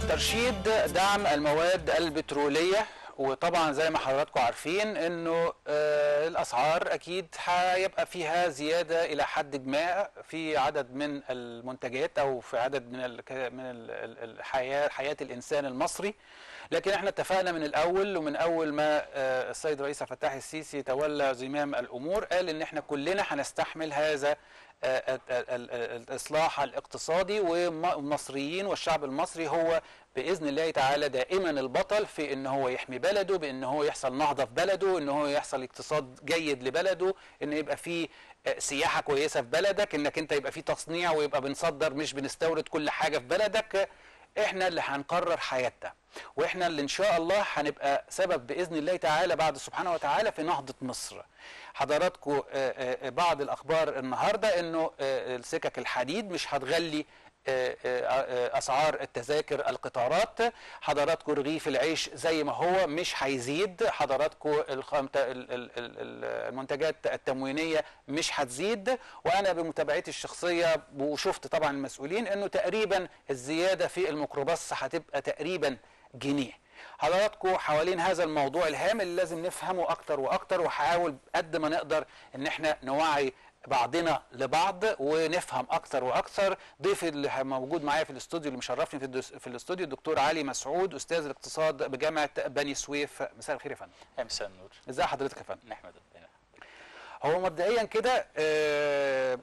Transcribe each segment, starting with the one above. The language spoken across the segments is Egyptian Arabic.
ترشيد دعم المواد البترولية وطبعا زي ما حضراتكم عارفين انه آه، الاسعار اكيد هيبقى فيها زياده الى حد ما في عدد من المنتجات او في عدد من ال من ال- ال- الحياه حياه الانسان المصري لكن احنا اتفقنا من الاول ومن اول ما آه، السيد رئيس عبد الفتاح السيسي تولى زمام الامور قال ان احنا كلنا هنستحمل هذا آه، ال- ال- ال- الاصلاح الاقتصادي والمصريين والشعب المصري هو باذن الله تعالى دائما البطل في ان هو يحمي بلده بان هو يحصل نهضه في بلده ان هو يحصل اقتصاد جيد لبلده ان يبقى فيه آه، سياحه كويسه في بلدك انك انت يبقى فيه تصنيع ويبقى بنصدر مش بنستورد كل حاجه في بلدك احنا اللي هنقرر حياتنا واحنا اللي ان شاء الله هنبقى سبب باذن الله تعالى بعد سبحانه وتعالى في نهضه مصر حضراتكم بعض الاخبار النهارده انه آه، السكك الحديد مش هتغلي آه، آه، آه، اسعار التذاكر القطارات حضراتكم رغيف العيش زي ما هو مش هيزيد حضراتكم الخامت- ال- ال- ال- ال- المنتجات التموينيه مش هتزيد وانا بمتابعتي الشخصيه وشفت طبعا المسؤولين انه تقريبا الزياده في الميكروباص هتبقى تقريبا جنيه حضراتكم حوالين هذا الموضوع الهام اللي لازم نفهمه اكتر واكتر وحاول قد ما نقدر ان احنا نوعي بعضنا لبعض ونفهم اكتر واكتر ضيفي اللي موجود معايا في الاستوديو اللي مشرفني في الدس- في الاستوديو الدكتور علي مسعود استاذ الاقتصاد بجامعه بني سويف مساء الخير يا فندم امساء النور ازي حضرتك يا فندم نحمد ربنا هو مبدئيا كده آه،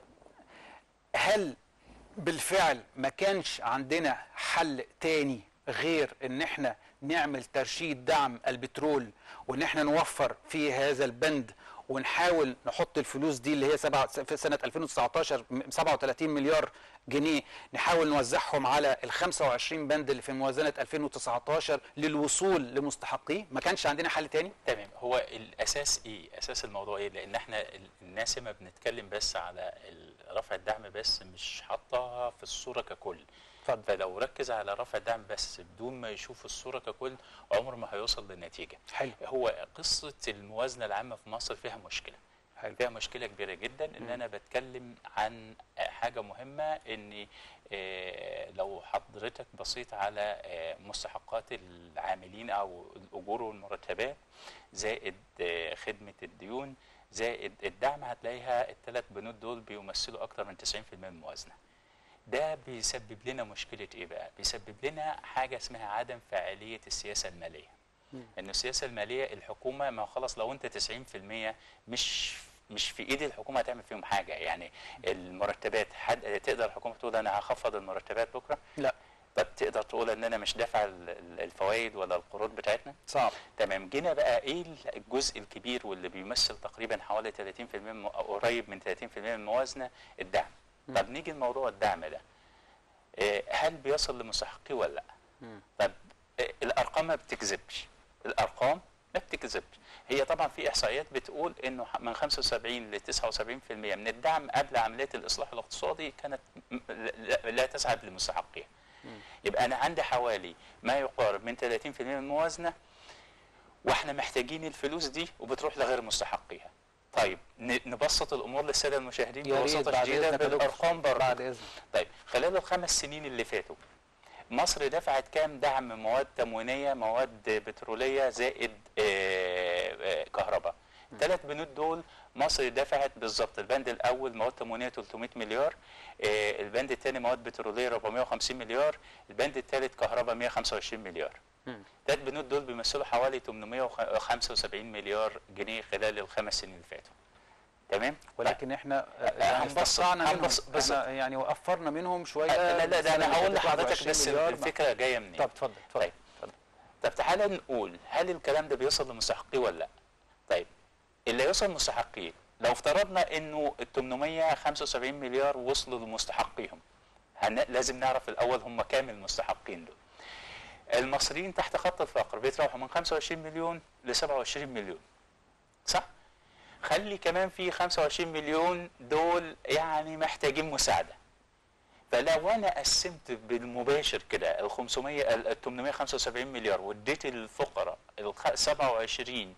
هل بالفعل ما كانش عندنا حل تاني غير ان احنا نعمل ترشيد دعم البترول وان احنا نوفر في هذا البند ونحاول نحط الفلوس دي اللي هي سبعة في سنة 2019 م- 37 مليار جنيه نحاول نوزعهم على ال 25 بند اللي في موازنة 2019 للوصول لمستحقيه ما كانش عندنا حل تاني تمام هو الاساس ايه اساس الموضوع ايه لان احنا ال- الناس ما بنتكلم بس على ال- رفع الدعم بس مش حاطها في الصوره ككل اتفضل فلو ركز على رفع الدعم بس بدون ما يشوف الصوره ككل عمره ما هيوصل للنتيجه حلو هو قصه الموازنه العامه في مصر فيها مشكله حلو فيها مشكله كبيره جدا ان مم. انا بتكلم عن حاجه مهمه ان آه، لو حضرتك بصيت على آه، مستحقات العاملين او الاجور والمرتبات زائد آه، خدمه الديون زائد الدعم هتلاقيها الثلاث بنود دول بيمثلوا اكتر من 90% من الموازنه ده بيسبب لنا مشكله ايه بقى بيسبب لنا حاجه اسمها عدم فاعليه السياسه الماليه مم. ان السياسه الماليه الحكومه ما خلاص لو انت 90% مش مش في ايد الحكومه هتعمل فيهم حاجه يعني المرتبات حد تقدر الحكومه تقول انا هخفض المرتبات بكره لا طب تقدر تقول ان انا مش دافع ال- ال- الفوائد ولا القروض بتاعتنا صعب تمام جينا بقى ايه الجزء الكبير واللي بيمثل تقريبا حوالي 30% من أو قريب من 30% من الموازنه الدعم مم. طب نيجي لموضوع الدعم ده إيه، هل بيصل لمستحقيه ولا لا مم. طب إيه، الارقام ما بتكذبش الارقام ما بتكذبش هي طبعا في احصائيات بتقول انه ح- من 75 ل 79% من الدعم قبل عمليه الاصلاح الاقتصادي كانت م- لا, لا تسعد لمستحقيها مم. يبقى انا عندي حوالي ما يقارب من 30% من الموازنه واحنا محتاجين الفلوس دي وبتروح لغير مستحقيها طيب ن- نبسط الامور للساده المشاهدين يا ريت ببساطه بعد شديده إذنك يا دكتور. بالارقام برضه بعد اذنك طيب خلال الخمس سنين اللي فاتوا مصر دفعت كام دعم مواد تموينيه مواد بتروليه زائد آه، آه، كهرباء ثلاث بنود دول مصر دفعت بالظبط البند الاول مواد تموينيه 300 مليار آه، البند الثاني مواد بتروليه 450 مليار البند الثالث كهرباء 125 مليار مم. ثلاث بنود دول بيمثلوا حوالي 875 مليار جنيه خلال الخمس سنين اللي فاتوا تمام ولكن احنا آه، يعني هنبسط- استقطعنا منهم هنبسط- بالظبط. احنا يعني وفرنا منهم شويه لا لا ده السنة انا اللي هقول فاتت لحضرتك 21 بس مليار. الفكره جايه منين طب اتفضل اتفضل طيب. اتفضل. طب تعالى نقول هل الكلام ده بيوصل لمستحقيه ولا لا؟ طيب اللي يوصل لمستحقيه لو افترضنا انه ال 875 مليار وصلوا لمستحقيهم هن... لازم نعرف الاول هم كام المستحقين دول. المصريين تحت خط الفقر بيتراوحوا من 25 مليون ل 27 مليون. صح؟ خلي كمان في 25 مليون دول يعني محتاجين مساعده. فلو انا قسمت بالمباشر كده ال 500 ال 875 مليار واديت للفقراء ال 27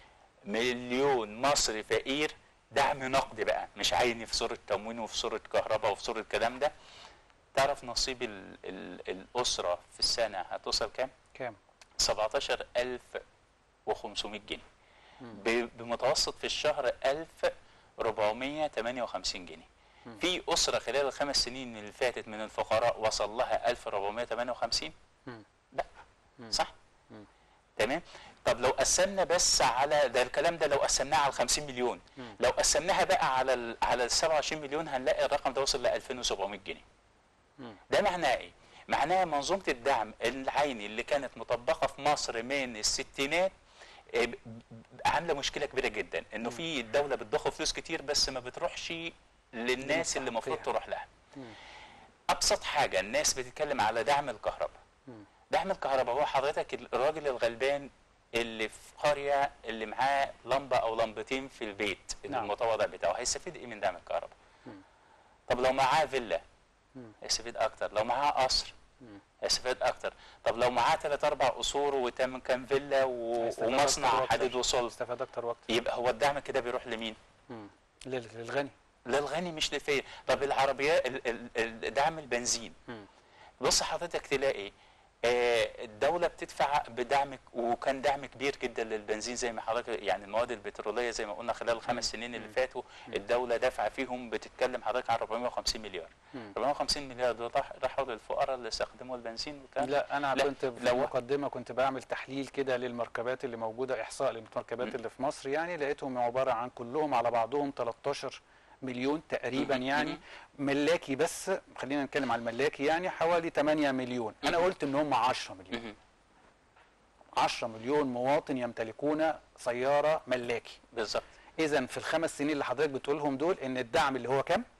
مليون مصري فقير دعم نقدي بقى مش عيني في صوره تموين وفي صوره كهرباء وفي صوره الكلام ده تعرف نصيب ال ال الاسره في السنه هتوصل كام كام 17500 جنيه ب- بمتوسط في الشهر 1458 جنيه في اسره خلال الخمس سنين اللي فاتت من الفقراء وصل لها 1458 مم. لا صح مم. تمام طب لو قسمنا بس على ده الكلام ده لو قسمناه على 50 مليون لو قسمناها بقى على ال على ال 27 مليون هنلاقي الرقم ده وصل ل 2700 جنيه مم. ده معناه ايه؟ معناها منظومه الدعم العيني اللي كانت مطبقه في مصر من الستينات آه، ب- ب- عامله مشكله كبيره جدا انه في الدوله بتضخ فلوس كتير بس ما بتروحش للناس اللي المفروض مستحقيها. تروح لها مم. ابسط حاجه الناس بتتكلم على دعم الكهرباء مم. دعم الكهرباء هو حضرتك الراجل الغلبان اللي في قريه اللي معاه لمبه او لمبتين في البيت نعم. المتواضع بتاعه هيستفيد ايه من دعم الكهرباء مم. طب لو معاه فيلا مم. هيستفيد اكتر لو معاه قصر مم. هيستفيد اكتر طب لو معاه ثلاث اربع قصور وتم كام فيلا و... هيستفاد أكتر ومصنع وأكتر. حديد وصلب استفاد اكتر واكتر يبقى هو الدعم كده بيروح لمين مم. لل- للغني للغني مش للفقير طب العربيات ال- ال- ال- دعم البنزين مم. بص حضرتك تلاقي آه، الدولة بتدفع بدعم وكان دعم كبير جدا للبنزين زي ما حضرتك يعني المواد البترولية زي ما قلنا خلال الخمس سنين اللي فاتوا الدولة دافعة فيهم بتتكلم حضرتك عن 450 مليار مم. 450 مليار دول راح- راحوا للفقراء اللي استخدموا البنزين والكلام ده. لا انا لا، كنت في لو- المقدمه كنت بعمل تحليل كده للمركبات اللي موجوده احصاء للمركبات اللي في مصر يعني لقيتهم عباره عن كلهم على بعضهم 13 مليون تقريبا مم. يعني ملاكي بس خلينا نتكلم على الملاكي يعني حوالي 8 مليون انا مم. قلت ان هم 10 مليون مهم. 10 مليون مواطن يمتلكون سياره ملاكي بالظبط اذا في الخمس سنين اللي حضرتك بتقولهم دول ان الدعم اللي هو كام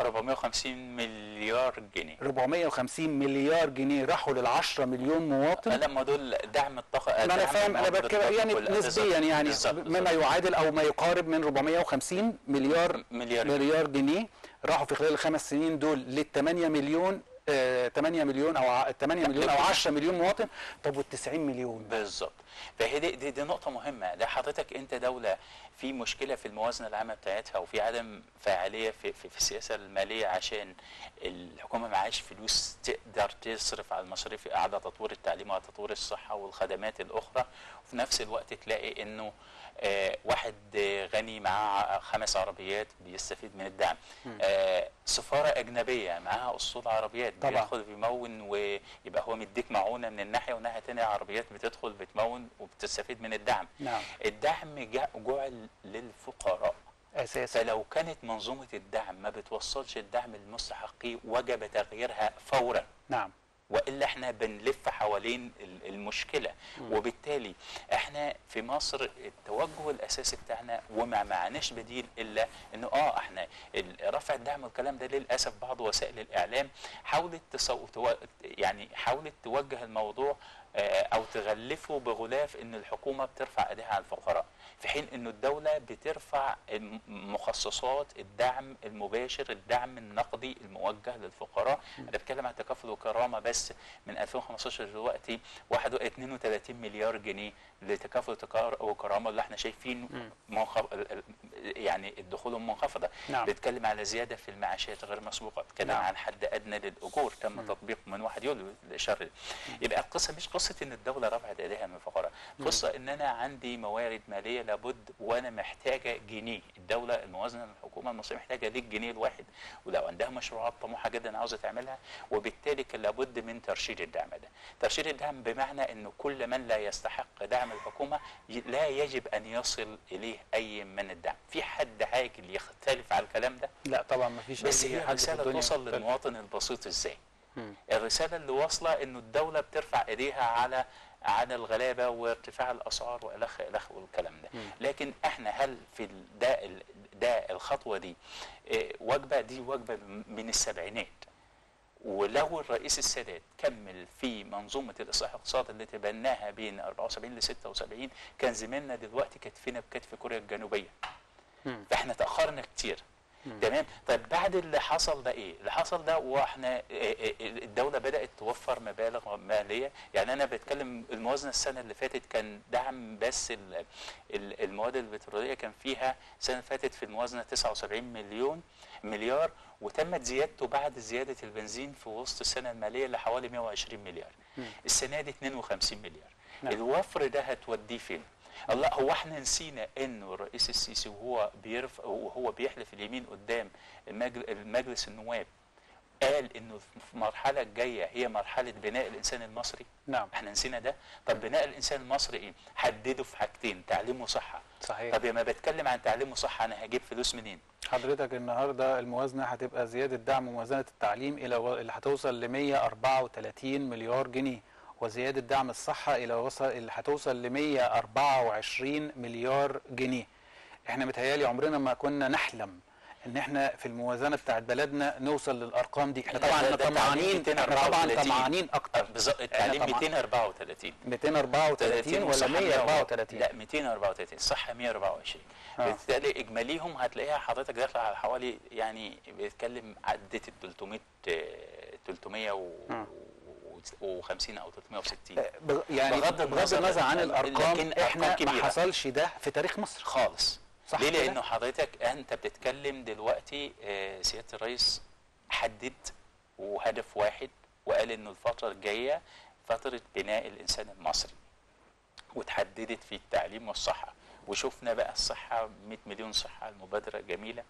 450 مليار جنيه 450 مليار جنيه راحوا لل 10 مليون مواطن لا ما دول دعم الطاقة ما انا دعم فاهم انا المواد بتكلم يعني كلها. نسبيا بالظبط. يعني بالظبط. مما بالظبط. يعادل او ما يقارب من 450 مليار مليار مليار جنيه راحوا في خلال الخمس سنين دول لل 8 مليون آه 8 مليون او ع- 8 مليون او 10 مليون مواطن طب وال 90 مليون بالظبط فهي دي, دي, دي نقطة مهمة ده حضرتك أنت دولة في مشكلة في الموازنة العامة بتاعتها وفي عدم فاعلية في, في, في السياسة المالية عشان الحكومة معاش فلوس تقدر تصرف على المصاريف على تطوير التعليم وعلى تطوير الصحة والخدمات الأخرى وفي نفس الوقت تلاقي إنه آه واحد آه، غني معاه خمس عربيات بيستفيد من الدعم آه سفارة أجنبية معاها أسطول عربيات طبعا. بياخد بيمون ويبقى هو مديك معونة من الناحية والناحية التانية عربيات بتدخل بتمون وبتستفيد من الدعم نعم الدعم جع- جعل للفقراء اساسا فلو كانت منظومة الدعم ما بتوصلش الدعم للمستحقين وجب تغييرها فورا نعم والا احنا بنلف حوالين ال- المشكله وبالتالي احنا في مصر التوجه الاساسي بتاعنا وما معناش بديل الا انه اه احنا ال- رفع الدعم والكلام ده للاسف بعض وسائل الاعلام حاولت تصو... تو... يعني حاولت توجه الموضوع آه، او تغلفه بغلاف ان الحكومه بترفع ايديها على الفقراء في حين انه الدوله بترفع الم- مخصصات الدعم المباشر الدعم النقدي الموجه للفقراء انا بتكلم عن تكافل وكرامه بس من 2015 دلوقتي 32 مليار جنيه لتكافل وتكار- وكرامه اللي احنا شايفين منخف... ال- ال- يعني الدخول منخفضه نعم. بتكلم على زياده في المعاشات غير مسبوقه بتكلم نعم. عن حد ادنى للاجور تم تطبيقه من 1 يوليو الشهر ده. يبقى القصه مش قصه ان الدوله رفعت ايديها من الفقراء قصه ان انا عندي موارد ماليه لابد وانا محتاجه جنيه الدوله الموازنه الحكومه المصريه محتاجه ليك جنيه الواحد ولو عندها مشروعات طموحه جدا عاوزه تعملها وبالتالي كان لابد من ترشيد الدعم ده ترشيد الدعم بمعنى انه كل من لا يستحق دعم الحكومه ي- لا يجب ان يصل اليه اي من الدعم في حد عاقل يختلف على الكلام ده لا طبعا ما فيش بس أي هي حد في رساله الدنيا توصل مختلف. للمواطن البسيط ازاي مم. الرساله اللي واصله انه الدوله بترفع ايديها على على الغلابه وارتفاع الاسعار والخ الخ والكلام ده مم. لكن احنا هل في ال- ده ال- ده الخطوه دي آه، وجبه دي وجبه من من السبعينات ولو الرئيس السادات كمل في منظومه الاصلاح الاقتصادي اللي تبناها بين 74 ل 76 كان زماننا دلوقتي كتفنا بكتف كوريا الجنوبيه مم. فاحنا تاخرنا كتير تمام طيب بعد اللي حصل ده ايه اللي حصل ده واحنا آه، آه، الدوله بدات توفر مبالغ ماليه يعني انا بتكلم الموازنه السنه اللي فاتت كان دعم بس ال- ال- المواد البتروليه كان فيها السنه اللي فاتت في الموازنه 79 مليون مليار وتمت زيادته بعد زياده البنزين في وسط السنه الماليه لحوالي 120 مليار السنه دي 52 مليار نعم. الوفر ده هتوديه فين الله هو احنا نسينا انه الرئيس السيسي وهو بيرفع وهو بيحلف اليمين قدام المجل- المجلس النواب قال انه في المرحله الجايه هي مرحله بناء الانسان المصري نعم احنا نسينا ده طب بناء الانسان المصري ايه حدده في حاجتين تعليم وصحه صحيح طب لما بتكلم عن تعليم وصحه انا هجيب فلوس منين حضرتك النهارده الموازنه هتبقى زياده دعم موازنه التعليم الى و... اللي هتوصل ل 134 مليار جنيه وزياده دعم الصحه الى وصل اللي هتوصل ل 124 مليار جنيه احنا متهيالي عمرنا ما كنا نحلم ان احنا في الموازنه بتاعت بلدنا نوصل للارقام دي احنا لا، طبعا ده- احنا ده تعليم طمعانين احنا طبعا 234. طمعانين اكتر بالظبط التعليم طبعاً. 234 234 ولا والصحة 134 لا 234 الصحة 124 آه. بالتالي اجماليهم هتلاقيها حضرتك داخله على حوالي يعني بيتكلم عدت ال 300 آه، 350 او 360 بغ- يعني بغض بغض النظر- النظر عن الارقام لكن احنا أرقام ما كبيرة. حصلش ده في تاريخ مصر خالص صح ليه كده؟ لانه حضرتك انت بتتكلم دلوقتي آه، سياده الرئيس حدد وهدف واحد وقال انه الفتره الجايه فتره بناء الانسان المصري وتحددت في التعليم والصحه وشفنا بقى الصحه 100 مليون صحه المبادره جميله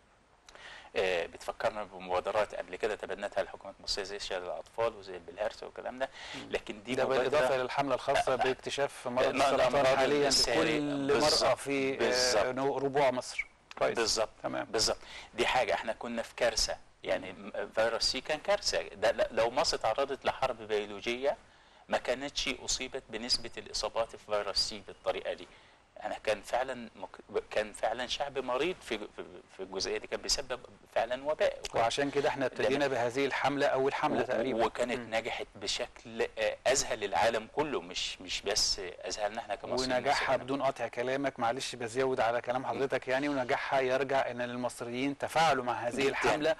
آه، بتفكرنا بمبادرات قبل كده تبنتها الحكومه المصريه زي شلل الاطفال وزي البلهارس والكلام ده لكن دي ده مبادرة- بالاضافه الى الحمله الخاصه آه، باكتشاف مرض لا، لا، السرطان أمراض حاليا الساري. لكل مرأة بالظبط، في آه، بالظبط. نو- ربوع مصر كويس بالظبط تمام بالظبط دي حاجه احنا كنا في كارثه يعني م- فيروس سي كان كارثه ده ل- لو مصر تعرضت لحرب بيولوجيه ما كانتش اصيبت بنسبه الاصابات في فيروس سي بالطريقه دي انا كان فعلا مك- كان فعلا شعب مريض في في- في الجزئيه دي كان بيسبب فعلا وباء وكان- وعشان كده احنا ابتدينا بهذه الحمله اول حمله و- تقريبا وكانت مم. نجحت بشكل آه، اذهل العالم كله مش مش بس اذهلنا احنا كمصريين ونجاحها بس. بدون قطع كلامك معلش بزود على كلام حضرتك يعني ونجاحها يرجع ان المصريين تفاعلوا مع هذه جداً. الحمله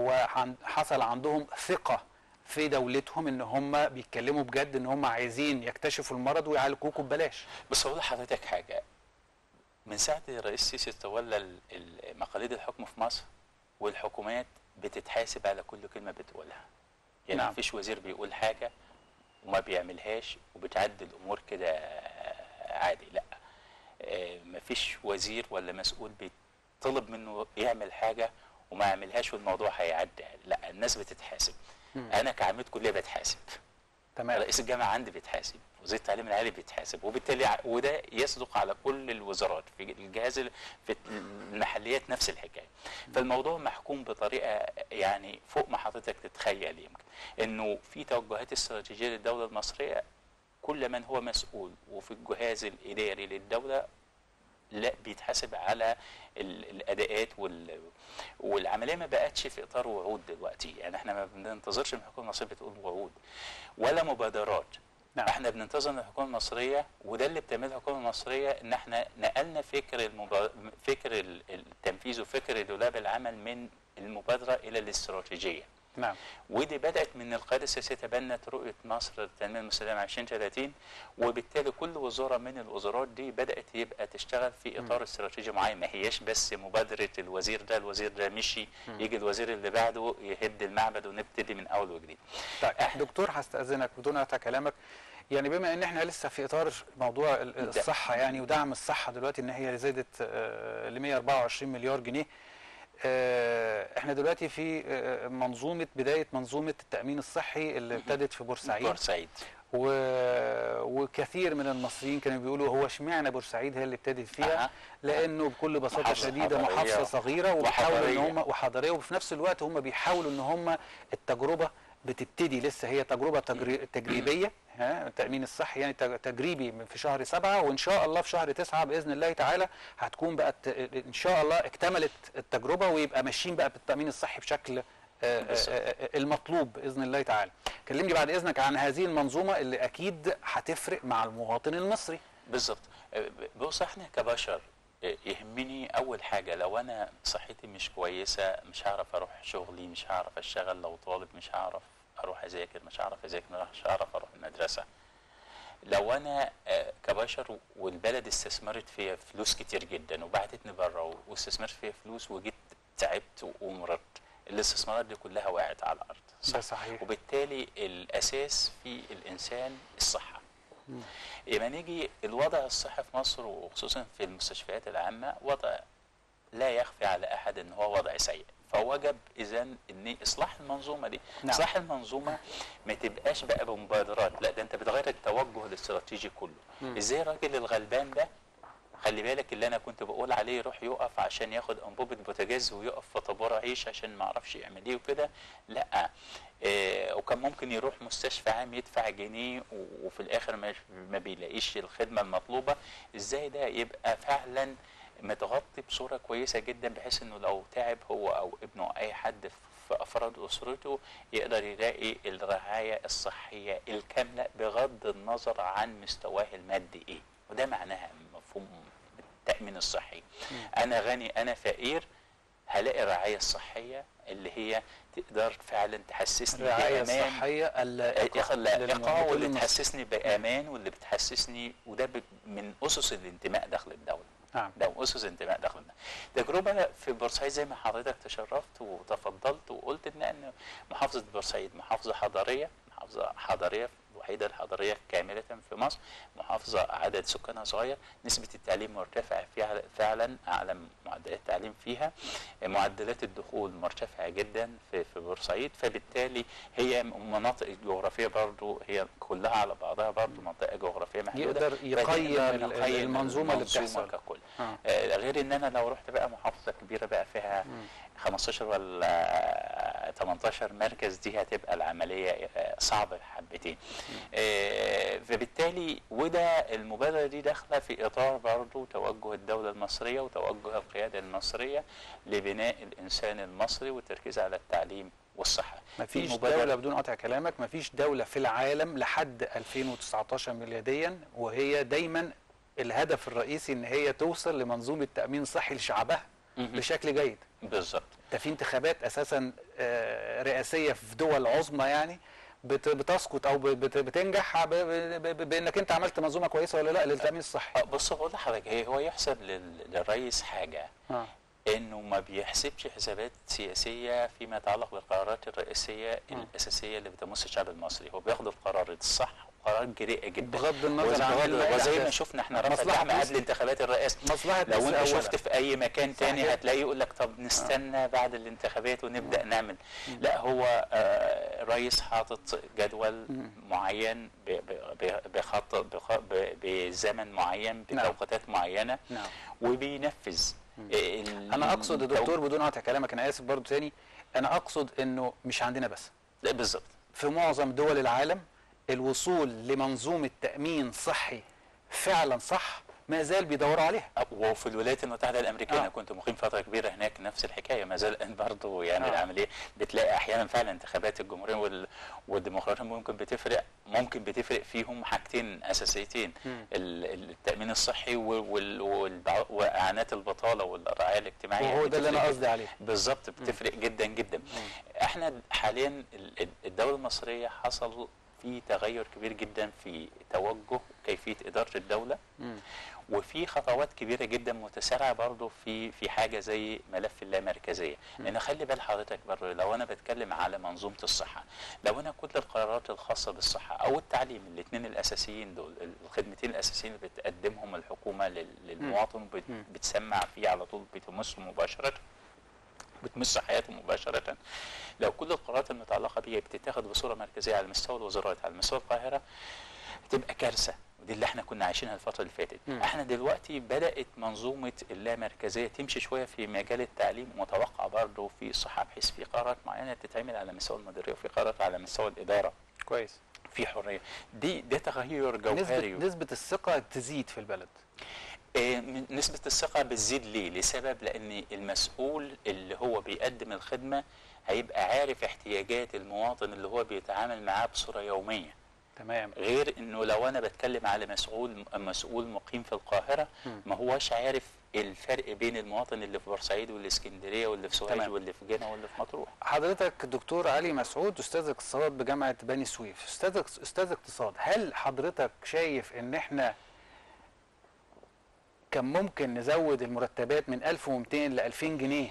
وحصل عندهم ثقه في دولتهم ان هم بيتكلموا بجد ان هم عايزين يكتشفوا المرض ويعالجوكوا ببلاش بس اقول لحضرتك حاجه من ساعه الرئيس السيسي تولى ال- ال- مقاليد الحكم في مصر والحكومات بتتحاسب على كل كلمه بتقولها يعني نعم. مفيش وزير بيقول حاجه وما بيعملهاش وبتعدي الامور كده عادي لا آه، مفيش وزير ولا مسؤول بيطلب منه يعمل حاجه وما يعملهاش والموضوع هيعدي لا الناس بتتحاسب مم. انا كعميد كليه بتحاسب تمام رئيس الجامعه عندي بيتحاسب وزير التعليم العالي بيتحاسب وبالتالي ع- وده يصدق على كل الوزارات في الجهاز ال- في المحليات نفس الحكايه فالموضوع محكوم بطريقه يعني فوق ما حضرتك تتخيل يمكن انه في توجهات استراتيجيه للدوله المصريه كل من هو مسؤول وفي الجهاز الاداري للدوله لا بيتحاسب على ال- الاداءات وال والعمليه ما بقتش في اطار وعود دلوقتي يعني احنا ما بننتظرش من الحكومه المصريه بتقول وعود ولا مبادرات نعم. احنا بننتظر من الحكومه المصريه وده اللي بتعمله الحكومه المصريه ان احنا نقلنا فكر المبا... فكر ال- التنفيذ وفكر دولاب العمل من المبادره الى الاستراتيجيه نعم ودي بدات من القياده السياسيه تبنت رؤيه مصر للتنميه المستدامه 2030 وبالتالي كل وزاره من الوزارات دي بدات يبقى تشتغل في اطار استراتيجي معين ما هياش بس مبادره الوزير ده الوزير ده مشي يجي الوزير اللي بعده يهد المعبد ونبتدي من اول وجديد طيب دكتور هستأذنك بدون قطع كلامك يعني بما ان احنا لسه في اطار موضوع ال- ده. الصحه يعني ودعم الصحه دلوقتي ان هي زادت ل 124 مليار جنيه آه، احنا دلوقتي في آه، منظومه بدايه منظومه التامين الصحي اللي ابتدت في بورسعيد بورسعيد و... وكثير من المصريين كانوا بيقولوا هو اشمعنى بورسعيد هي اللي ابتدت فيها أها. لانه بكل بساطه محافظة شديده حضرية محافظه صغيره وبيحاولوا ان وحضرية. هم وحضريه وفي نفس الوقت هم بيحاولوا ان هم التجربه بتبتدي لسه هي تجربه تجري... تجريبيه ها التامين الصحي يعني تج- تجريبي من في شهر سبعة وان شاء الله في شهر تسعة باذن الله تعالى هتكون بقت ان شاء الله اكتملت التجربه ويبقى ماشيين بقى بالتامين الصحي بشكل آه، آه، بالظبط. آه، المطلوب باذن الله تعالى كلمني بعد اذنك عن هذه المنظومه اللي اكيد هتفرق مع المواطن المصري بالظبط أه، بص احنا كبشر يهمني اول حاجه لو انا صحتي مش كويسه مش هعرف اروح شغلي مش هعرف اشتغل لو طالب مش هعرف اروح اذاكر مش هعرف اذاكر مش هعرف اروح المدرسه لو انا آه، كبشر والبلد استثمرت فيها فلوس كتير جدا وبعتتني بره واستثمرت فيها فلوس وجيت تعبت ومرضت الاستثمارات دي كلها وقعت على الارض ده صحيح وبالتالي الاساس في الانسان الصحه لما نيجي الوضع الصحي في مصر وخصوصا في المستشفيات العامه وضع لا يخفي على احد ان هو وضع سيء فوجب اذا ان اصلاح المنظومه دي نعم. اصلاح المنظومه ما تبقاش بقى بمبادرات لا ده انت بتغير التوجه الاستراتيجي كله مم. ازاي الراجل الغلبان ده خلي بالك اللي انا كنت بقول عليه يروح يقف عشان ياخد انبوبه بوتاجاز ويقف في طابور عيش عشان ما اعرفش يعمل ايه وكده لا إيه وكان ممكن يروح مستشفى عام يدفع جنيه و- وفي الاخر ما, ما بيلاقيش الخدمه المطلوبه ازاي ده يبقى فعلا متغطي بصوره كويسه جدا بحيث انه لو تعب هو او ابنه او اي حد في افراد اسرته يقدر يلاقي الرعايه الصحيه الكامله بغض النظر عن مستواه المادي ايه وده معناها مفهوم التامين الصحي انا غني انا فقير هلاقي الرعايه الصحيه اللي هي تقدر فعلا تحسسني الرعايه بامان الصحيه اللائقه اللائقه للمواطن واللي المصري. تحسسني بامان واللي بتحسسني وده ب- من اسس الانتماء داخل الدوله نعم ده من اسس انتماء داخل الدوله تجربه في بورسعيد زي ما حضرتك تشرفت وتفضلت وقلت ان ان محافظه بورسعيد محافظه حضاريه محافظه حضاريه الوحيده الحضاريه كامله في مصر محافظه عدد سكانها صغير نسبه التعليم مرتفعه فيها فعلا اعلى معدلات التعليم فيها معدلات الدخول مرتفعه جدا في في بورسعيد فبالتالي هي مناطق جغرافيه برضو هي كلها على بعضها برضو منطقه جغرافيه محدوده يقدر يقيم فنقدر ال- نقيم المنظومه اللي بتحصل ككل آه. آه، غير ان انا لو رحت بقى محافظه كبيره بقى فيها 15 ولا 18 مركز دي هتبقى العمليه آه، صعبه حبتين آه، فبالتالي وده المبادره دي داخله في اطار برضه توجه الدوله المصريه وتوجه القياده المصريه لبناء الانسان المصري والتركيز على التعليم والصحه مفيش في مبادرة- دولة بدون قطع كلامك مفيش دولة في العالم لحد 2019 ميلاديا وهي دايما الهدف الرئيسي ان هي توصل لمنظومة تأمين صحي لشعبها مهم. بشكل جيد بالظبط ده في انتخابات اساسا آه، رئاسية في دول عظمى يعني بت- بتسقط او بت- بتنجح ب- ب- ب- بانك انت عملت منظومه كويسه ولا لا للتامين الصحي آه، بص بقول لحضرتك هي هو يحسب لل- للرئيس حاجه اه انه ما بيحسبش حسابات سياسيه فيما يتعلق بالقرارات الرئيسيه الاساسيه اللي بتمس الشعب المصري هو بياخد القرار الصح قرار جريئه جدا بغض النظر عن وزي- ال- وزي ما الأحداث. شفنا احنا رفع مصلحة الدعم مصر. قبل انتخابات الرئاسه مصلحه لو مصر انت أولاً. شفت في اي مكان تاني صحيح. هتلاقيه يقول لك طب نستنى بعد الانتخابات ونبدا نعمل لا هو آه، رئيس حاطط جدول معين ب- ب- ب- بخط بخ- ب- بزمن معين نعم. بتوقيتات معينه نعم وبينفذ ال- انا اقصد يا دكتور التو- بدون قطع كلامك انا اسف برضو تاني انا اقصد انه مش عندنا بس لا بالظبط في معظم دول العالم الوصول لمنظومه تامين صحي فعلا صح ما زال بيدوروا عليها وفي الولايات المتحده الامريكيه آه. انا كنت مقيم فتره كبيره هناك نفس الحكايه ما زال برضه يعني آه. العمليه بتلاقي احيانا فعلا انتخابات الجمهوريه وال- والديمقراطيه ممكن بتفرق ممكن بتفرق فيهم حاجتين اساسيتين مم. ال- التامين الصحي وال- وال- والبع- واعانات البطاله والرعايه الاجتماعيه وهو ده اللي انا بتفرق قصدي عليه بالظبط بتفرق جدا جدا احنا حاليا ال- الدوله المصريه حصل في تغير كبير جدا في توجه كيفيه اداره الدوله مم. وفي خطوات كبيره جدا متسارعه برضه في في حاجه زي ملف اللامركزيه لان خلي بال حضرتك برضه لو انا بتكلم على منظومه الصحه لو انا كل القرارات الخاصه بالصحه او التعليم الاثنين الاساسيين دول الخدمتين الاساسيين اللي بتقدمهم الحكومه لل- للمواطن وبت- مم. بتسمع فيه على طول بتمسه مباشره بتمس حياته مباشرة لو كل القرارات المتعلقة بيه بتتاخد بصورة مركزية على مستوى الوزارات على مستوى القاهرة هتبقى كارثة ودي اللي احنا كنا عايشينها الفترة اللي فاتت مم. احنا دلوقتي بدأت منظومة اللامركزية تمشي شوية في مجال التعليم متوقع برضه في الصحة بحيث في قرارات معينة تتعمل على مستوى المديرية وفي قرارات على مستوى الإدارة كويس في حرية دي ده تغير نسبه جوهري نسبه الثقه تزيد في البلد آه، من- نسبة الثقة بتزيد ليه؟ لسبب لأن المسؤول اللي هو بيقدم الخدمة هيبقى عارف احتياجات المواطن اللي هو بيتعامل معاه بصورة يومية تمام غير انه لو انا بتكلم على مسؤول مسؤول مقيم في القاهرة مم. ما هوش عارف الفرق بين المواطن اللي في بورسعيد واللي في اسكندريه واللي في سوهاج تمام. واللي في جنة واللي في مطروح حضرتك دكتور علي مسعود استاذ اقتصاد بجامعه بني سويف استاذ استاذ اقتصاد هل حضرتك شايف ان احنا كان ممكن نزود المرتبات من 1200 ل 2000 جنيه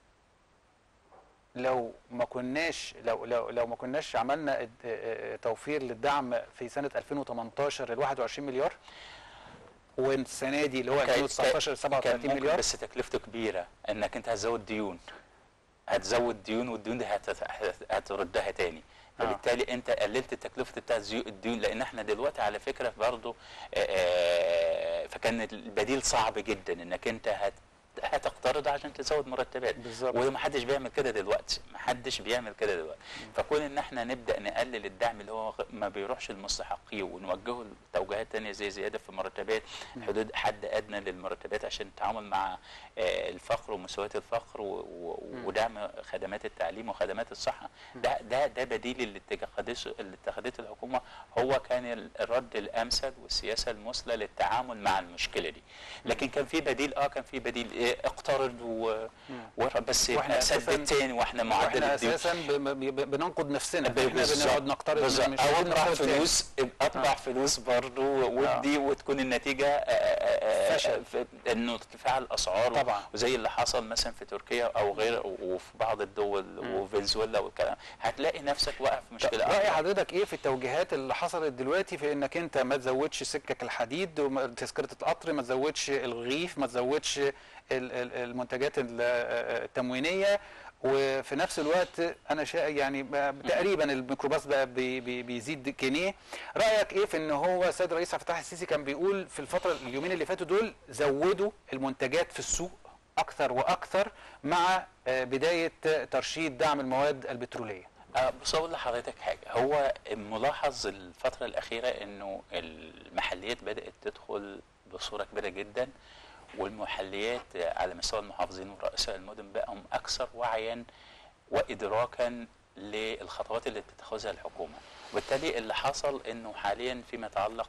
لو ما كناش لو لو لو ما كناش عملنا اد- اه- اه- توفير للدعم في سنه 2018 ال 21 مليار والسنه دي اللي هو كان- 2019 كان 37 ممكن مليار بس تكلفته كبيره انك انت هتزود ديون هتزود ديون والديون دي هت- هت- هتردها تاني آه. فبالتالي انت قللت التكلفه بتاع الزيو- الديون لان احنا دلوقتي على فكره برضه آه، فكان البديل صعب جدا انك انت هت هتقترض عشان تزود مرتبات بالظبط. ومحدش بيعمل كده دلوقتي محدش بيعمل كده دلوقتي فكون ان احنا نبدا نقلل الدعم اللي هو غ- ما بيروحش للمستحقين ونوجهه لتوجيهات تانية زي زياده في المرتبات حدود حد ادنى للمرتبات عشان التعامل مع آه، الفقر ومساواه الفقر و- و- ودعم خدمات التعليم وخدمات الصحه ده ده ده بديل اللي اتخذته اللي اتخذته الحكومه هو كان ال- الرد الامثل والسياسه المثلى للتعامل مع المشكله دي لكن كان في بديل اه كان في بديل إيه اقترض و... و... بس وإحنا سدد أساساً- تاني واحنا معدل واحنا الديون اساسا ب- ب- بننقد نفسنا ب- احنا بالظبط. بنقعد نقترض بالظبط. مش او عايزين اطبع نقترض تاني. فلوس اطبع آه. فلوس برضه ودي وتكون النتيجه آه، آه، آه، فشل. في انه ارتفاع الاسعار طبعا. وزي اللي حصل مثلا في تركيا او غير وفي بعض الدول وفنزويلا والكلام هتلاقي نفسك واقع في مشكله رأي أكبر. حضرتك ايه في التوجيهات اللي حصلت دلوقتي في انك انت ما تزودش سكك الحديد وتذكرة القطر ما تزودش الرغيف ما تزودش ال- ال- المنتجات ال- التموينية وفي نفس الوقت انا شا يعني ب- تقريبا الميكروباص بقى بي بي بيزيد جنيه رايك ايه في ان هو السيد الرئيس عبد الفتاح السيسي كان بيقول في الفتره اليومين اللي فاتوا دول زودوا المنتجات في السوق اكثر واكثر مع آه، بدايه ترشيد دعم المواد البتروليه أه بص اقول لحضرتك حاجه هو ملاحظ الفتره الاخيره انه المحليات بدات تدخل بصوره كبيره جدا والمحليات على مستوى المحافظين ورؤساء المدن بقوا اكثر وعيا وادراكا للخطوات اللي بتتخذها الحكومه وبالتالي اللي حصل انه حاليا فيما يتعلق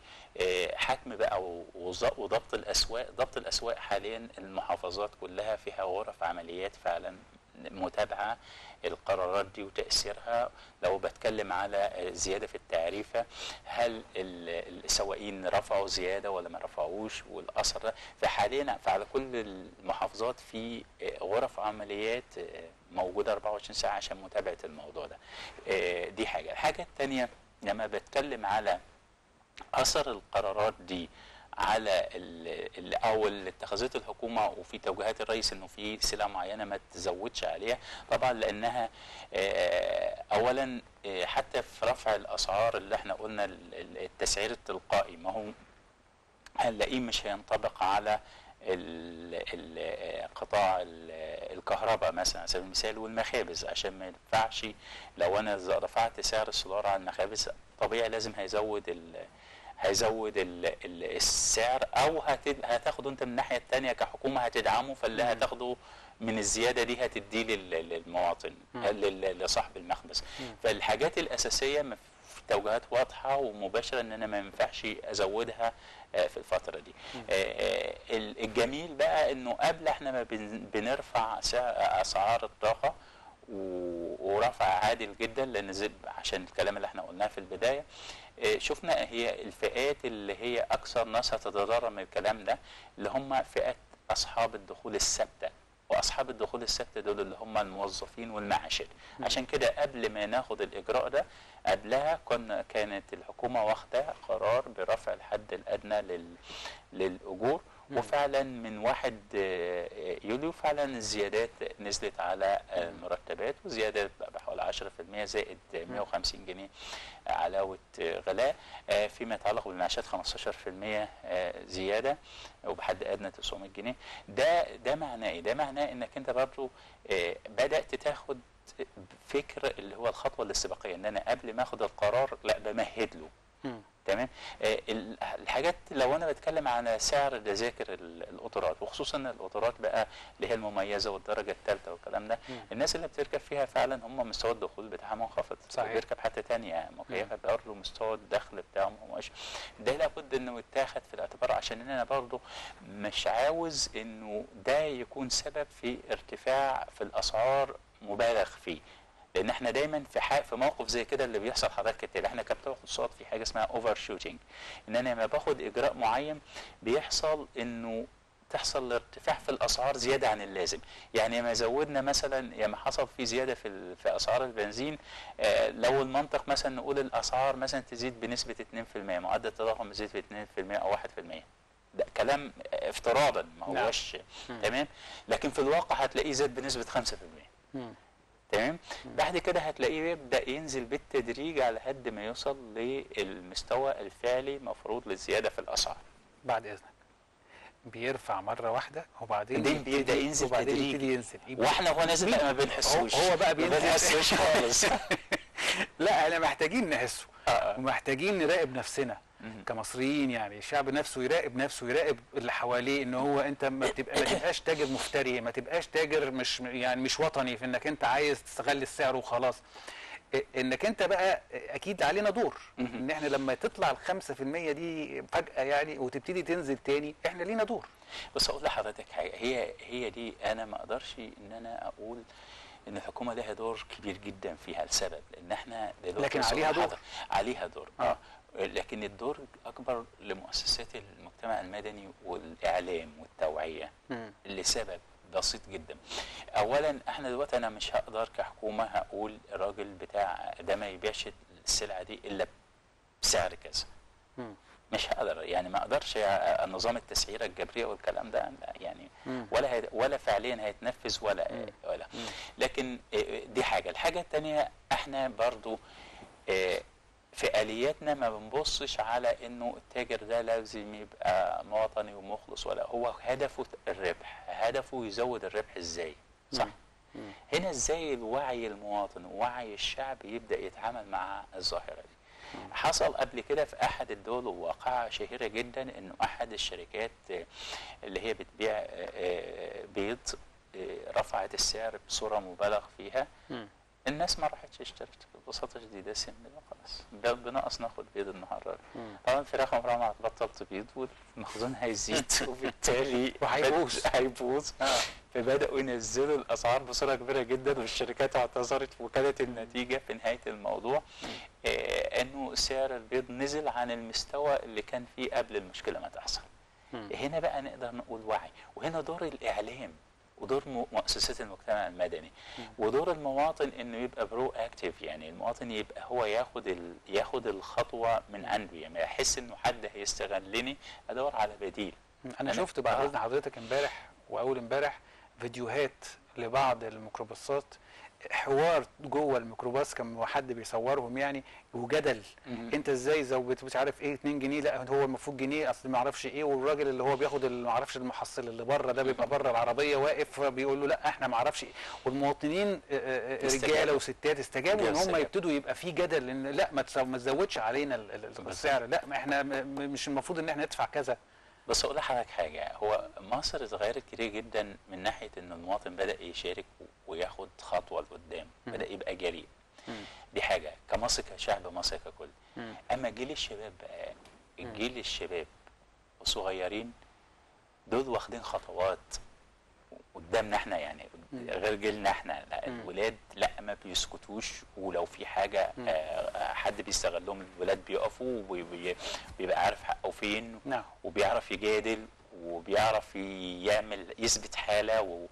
بحكم بقى وظ- وضبط الاسواق ضبط الاسواق حاليا المحافظات كلها فيها غرف عمليات فعلا متابعه القرارات دي وتاثيرها لو بتكلم على زياده في التعريفه هل ال- السواقين رفعوا زياده ولا ما رفعوش والاثر ده فحاليا فعلى كل المحافظات في غرف عمليات موجوده 24 ساعه عشان متابعه الموضوع ده آه، دي حاجه الحاجه الثانيه لما بتكلم على اثر القرارات دي على ال- ال- او اللي اتخذته الحكومه وفي توجيهات الرئيس انه في سلع معينه ما تزودش عليها طبعا لانها آه، اولا آه، حتى في رفع الاسعار اللي احنا قلنا ال- ال- التسعير التلقائي ما هو هنلاقيه مش هينطبق على ال- ال- قطاع ال- الكهرباء مثلا على سبيل المثال والمخابز عشان ما ينفعش لو انا ز- رفعت سعر السولار على المخابز طبيعي لازم هيزود ال هيزود ال ال السعر او هت- هتاخده انت من الناحيه الثانيه كحكومه هتدعمه فاللي هتاخده من الزياده دي هتديه لل- للمواطن لل- لصاحب المخبز فالحاجات الاساسيه ما في توجيهات واضحه ومباشره ان انا ما ينفعش ازودها آه، في الفتره دي آه، آه، ال- الجميل بقى انه قبل احنا ما بن- بنرفع سعر اسعار الطاقه و- ورفع عادل جدا لان زي عشان الكلام اللي احنا قلناه في البدايه آه، شفنا هي الفئات اللي هي اكثر ناس هتتضرر من الكلام ده اللي هم فئه اصحاب الدخول الثابته واصحاب الدخول الثابته دول اللي هم الموظفين والمعاشات عشان كده قبل ما ناخد الاجراء ده قبلها كنا كانت الحكومه واخده قرار برفع الحد الادنى لل للاجور وفعلا من واحد آه، يوليو فعلا الزيادات نزلت على المرتبات وزيادة بحوالي 10% زائد 150 جنيه علاوة غلاء آه، فيما يتعلق بالمعاشات 15% آه، زيادة وبحد أدنى 900 جنيه ده ده معناه إيه؟ ده معناه إنك أنت برضو آه، بدأت تاخد فكر اللي هو الخطوة الاستباقية إن أنا قبل ما آخد القرار لا بمهد له تمام آه، ال- الحاجات لو انا بتكلم على سعر تذاكر ال- القطر القطارات وخصوصا القطارات بقى اللي هي المميزه والدرجه الثالثه والكلام ده مم. الناس اللي بتركب فيها فعلا هم مستوى الدخول بتاعها منخفض صحيح. بيركب حتى تانية مكيفه برضه مستوى الدخل بتاعهم هوش ده لابد انه يتاخد في الاعتبار عشان انا برضه مش عاوز انه ده يكون سبب في ارتفاع في الاسعار مبالغ فيه لان احنا دايما في حق في موقف زي كده اللي بيحصل حضرتك كتير احنا كان بتاخد صوت في حاجه اسمها اوفر شوتنج ان انا لما باخد اجراء معين بيحصل انه تحصل ارتفاع في الاسعار زياده عن اللازم يعني ما زودنا مثلا يعني حصل في زياده في ال- في اسعار البنزين آه، لو المنطق مثلا نقول الاسعار مثلا تزيد بنسبه 2% معدل التضخم يزيد ب 2% او 1% ده كلام افتراضا ما نعم. هوش مم. تمام لكن في الواقع هتلاقيه زاد بنسبه 5% مم. تمام بعد كده هتلاقيه يبدا ينزل بالتدريج على قد ما يوصل للمستوى الفعلي مفروض للزياده في الاسعار بعد اذنك بيرفع مره واحده وبعدين بعدين بيبدأ يبتدي- ينزل وبعدين تدريجي. يبتدي ينزل يبقى- واحنا هو نازل بقى ما بنحسوش هو- هو بقى ما بينزل. بنحسوش خالص لا احنا محتاجين نحسه آه. ومحتاجين نراقب نفسنا مم. كمصريين يعني الشعب نفسه يراقب نفسه يراقب اللي حواليه ان هو انت ما تبقى ما تبقاش تاجر مفتري ما تبقاش تاجر مش يعني مش وطني في انك انت عايز تستغل السعر وخلاص إيه، انك انت بقى اكيد علينا دور مهم. ان احنا لما تطلع الخمسة في المية دي فجأة يعني وتبتدي تنزل تاني احنا لينا دور بس اقول لحضرتك حاجه هي هي دي انا ما اقدرش ان انا اقول ان الحكومه لها دور كبير جدا فيها لسبب لان احنا دلوقتي لكن وصلنا عليها دور. لحضر- عليها دور آه. اه لكن الدور اكبر لمؤسسات المجتمع المدني والاعلام والتوعيه لسبب بسيط جدا اولا احنا دلوقتي انا مش هقدر كحكومه هقول الراجل بتاع ده ما يبيعش السلعه دي الا بسعر كذا مم. مش هقدر يعني ما اقدرش ا- نظام التسعيره الجبريه والكلام ده لا يعني مم. ولا هي ولا فعليا هيتنفذ ولا مم. ولا مم. لكن آه، دي حاجه الحاجه الثانيه احنا برضو آه، في الياتنا ما بنبصش على انه التاجر ده لازم يبقى مواطني ومخلص ولا هو هدفه الربح هدفه يزود الربح ازاي صح مم. مم. هنا ازاي الوعي المواطن ووعي الشعب يبدا يتعامل مع الظاهره دي حصل قبل كده في احد الدول وواقعه شهيره جدا انه احد الشركات آه، اللي هي بتبيع آه، آه، بيض آه، رفعت السعر بصوره مبالغ فيها مم. الناس ما راحتش اشترت ببساطه شديده سن خلاص ب- بنقص ناخد بيض النهارده مم. طبعا الفراخ عمرها ما هتبطل تبيض والمخزون هيزيد وبالتالي وهيبوظ. هيبوظ آه. فبداوا ينزلوا الاسعار بصوره كبيره جدا والشركات اعتذرت وكانت النتيجه في نهايه الموضوع آه انه سعر البيض نزل عن المستوى اللي كان فيه قبل المشكله ما تحصل. مم. هنا بقى نقدر نقول وعي وهنا دور الاعلام ودور م- مؤسسات المجتمع المدني ودور المواطن انه يبقى برو اكتيف يعني المواطن يبقى هو ياخد ال... ياخد الخطوه من عنده يعني ما يحس انه حد هيستغلني ادور على بديل انا أنا- شفت بعد آه. اذن حضرتك امبارح واول امبارح فيديوهات لبعض الميكروباصات حوار جوه الميكروباص كان حد بيصورهم يعني وجدل مم. انت ازاي زودت مش عارف ايه 2 جنيه لا هو المفروض جنيه اصل ما اعرفش ايه والراجل اللي هو بياخد اللي ما اعرفش المحصل اللي بره ده بيبقى بره العربيه واقف بيقول له لا احنا ما اعرفش ايه والمواطنين آه، آه، آه، استجابوا. رجاله وستات استجابوا ان هم استجابوا. يبتدوا يبقى في جدل ان لا ما تسو- ما تزودش علينا ال- ال- السعر لا ما احنا م- م- مش المفروض ان احنا ندفع كذا بس اقول لحضرتك حاجه هو مصر اتغيرت كتير جدا من ناحيه ان المواطن بدا يشارك وياخد خطوه لقدام مم. بدا يبقى جريء مم. دي حاجه كمصر كشعب مصر ككل مم. اما جيل الشباب بقى الجيل الشباب والصغيرين دول واخدين خطوات قدامنا احنا يعني مم. غير جيلنا احنا لا مم. الولاد لا ما بيسكتوش ولو في حاجه مم. آه حد بيستغلهم الولاد بيقفوا وبي- وبيبقى عارف حقه فين نعم وبيعرف يجادل وبيعرف يعمل يثبت حاله و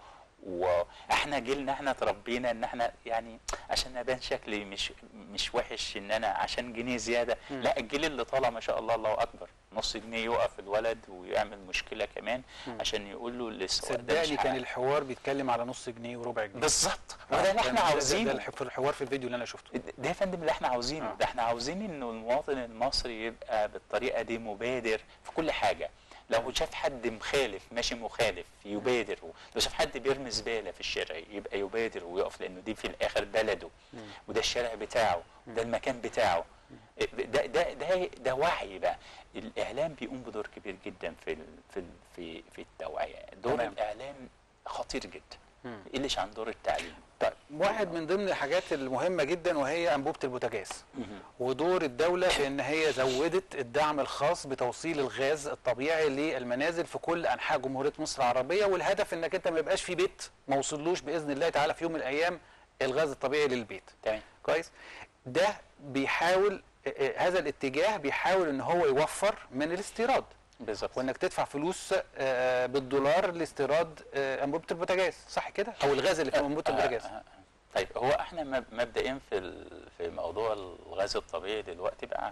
واحنا جيلنا احنا تربينا ان احنا يعني عشان ابان شكلي مش مش وحش ان انا عشان جنيه زياده مم. لا الجيل اللي طالع ما شاء الله الله اكبر نص جنيه يوقف الولد ويعمل مشكله كمان مم. عشان يقول له لسه ده مش صدقني كان حقك. الحوار بيتكلم على نص جنيه وربع جنيه بالظبط آه، وده اللي كان احنا ده- ده- عاوزينه ده الح- في الحوار في الفيديو اللي انا شفته ده يا فندم اللي احنا عاوزينه آه. ده احنا عاوزين انه المواطن المصري يبقى بالطريقه دي مبادر في كل حاجه لو شاف حد مخالف ماشي مخالف يبادر لو شاف حد بيرمي زباله في الشارع يبقى يبادر ويقف لانه دي في الاخر بلده مم. وده الشارع بتاعه وده المكان بتاعه ده ده ده ده وعي بقى الاعلام بيقوم بدور كبير جدا في ال- في ال- في في التوعيه دور تمام. الاعلام خطير جدا مم. ما يقلش عن دور التعليم طيب واحد من ضمن الحاجات المهمه جدا وهي انبوبه البوتاجاز ودور الدولة في ان هي زودت الدعم الخاص بتوصيل الغاز الطبيعي للمنازل في كل انحاء جمهورية مصر العربية والهدف انك انت ما يبقاش في بيت ما وصلوش باذن الله تعالى في يوم من الايام الغاز الطبيعي للبيت تمام كويس ده بيحاول آه، آه، هذا الاتجاه بيحاول ان هو يوفر من الاستيراد بالظبط وانك تدفع فلوس آه، بالدولار لاستيراد آه، انبوبه البوتاجاز صح كده او الغاز اللي في انبوبه آه، البوتاجاز آه، آه. طيب هو احنا مب- مبدئيا في ال- في موضوع الغاز الطبيعي دلوقتي بقى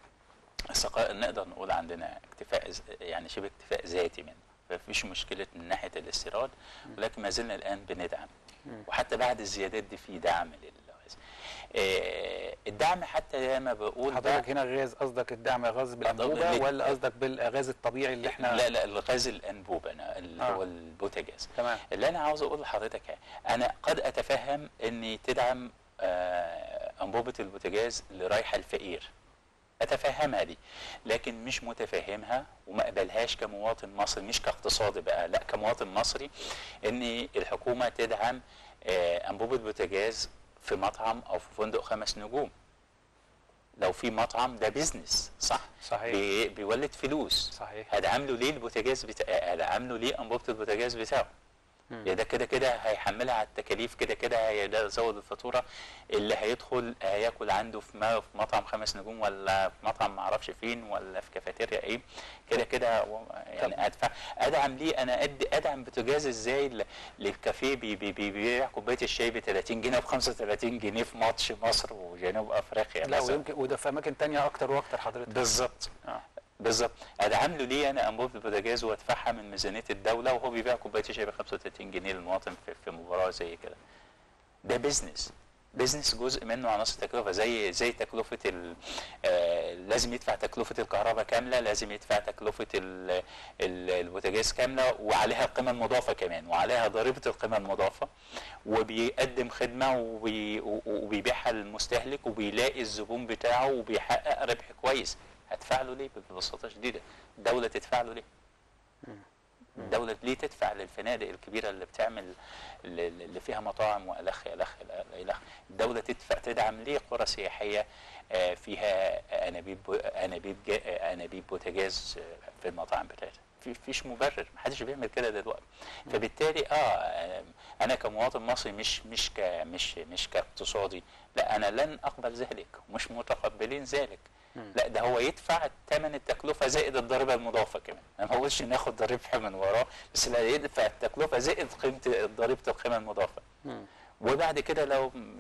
الثقا- نقدر نقول عندنا اكتفاء ز- يعني شبه اكتفاء ذاتي منه مفيش مشكله من ناحيه الاستيراد ولكن ما زلنا الان بندعم وحتى بعد الزيادات دي في دعم للغاز آه، الدعم حتى زي ما بقول بقى- حضرتك هنا غاز قصدك الدعم غاز بالانبوبه ليه؟ ولا قصدك بالغاز الطبيعي اللي احنا لا لا الغاز الانبوب انا اللي آه. هو البوتاجاز تمام اللي انا عاوز اقول لحضرتك إيه، انا قد اتفهم اني تدعم آه، انبوبه البوتاجاز اللي رايحه الفقير اتفهمها دي لكن مش متفهمها وما اقبلهاش كمواطن مصري مش كاقتصادي بقى لا كمواطن مصري ان الحكومه تدعم آه، انبوبه بوتاجاز في مطعم او في فندق خمس نجوم لو في مطعم ده بيزنس صح صحيح بي بيولد فلوس صحيح هدعم له ليه البوتاجاز بتاع هدعم له ليه انبوبه البوتاجاز بتاعه مم. يا ده كده كده هيحملها على التكاليف كده كده هيزود الفاتوره اللي هيدخل هياكل عنده في ما- في مطعم خمس نجوم ولا في مطعم معرفش فين ولا في كافيتيريا ايه كده كده و- يعني ادفع ادعم ليه انا أد ادعم بوتاجاز ازاي ل- للكافيه بي- بي- بي- بيبيع كوبايه الشاي ب 30 جنيه ب 35 جنيه في ماتش مصر وجنوب افريقيا لا مثلا. ويمكن وده في اماكن تانية اكتر واكتر حضرتك بالظبط آه. بالظبط ادعم له ليه انا انبوبه البوتاجاز وادفعها من ميزانيه الدوله وهو بيبيع كوبايه شاي ب 35 جنيه للمواطن في, في مباراه زي كده ده بيزنس بيزنس جزء منه عناصر تكلفه زي زي تكلفه ال آه لازم يدفع تكلفه الكهرباء كامله لازم يدفع تكلفه ال ال البوتاجاز كامله وعليها القيمه المضافه كمان وعليها ضريبه القيمه المضافه وبيقدم خدمه وبي وبيبيعها للمستهلك وبيلاقي الزبون بتاعه وبيحقق ربح كويس هدفع له ليه ببساطه شديده الدوله تدفع له ليه الدولة ليه تدفع للفنادق الكبيرة اللي بتعمل اللي فيها مطاعم وألخ ألخ ألخ الدولة تدفع تدعم ليه قرى سياحية آه، فيها أنابيب بو- أنابيب جا- أنابيب بوتاجاز آه، في المطاعم بتاعتها في فيش مبرر محدش بيعمل كده دلوقتي فبالتالي اه آه، انا كمواطن مصري مش مش ك مش مش كاقتصادي لا انا لن اقبل ذلك مش متقبلين ذلك لا ده هو يدفع ثمن التكلفه زائد الضريبه المضافه كمان انا ما بقولش ناخد ربح من وراه بس لا يدفع التكلفه زائد قيمه ضريبه القيمه المضافه مم. وبعد كده لو م-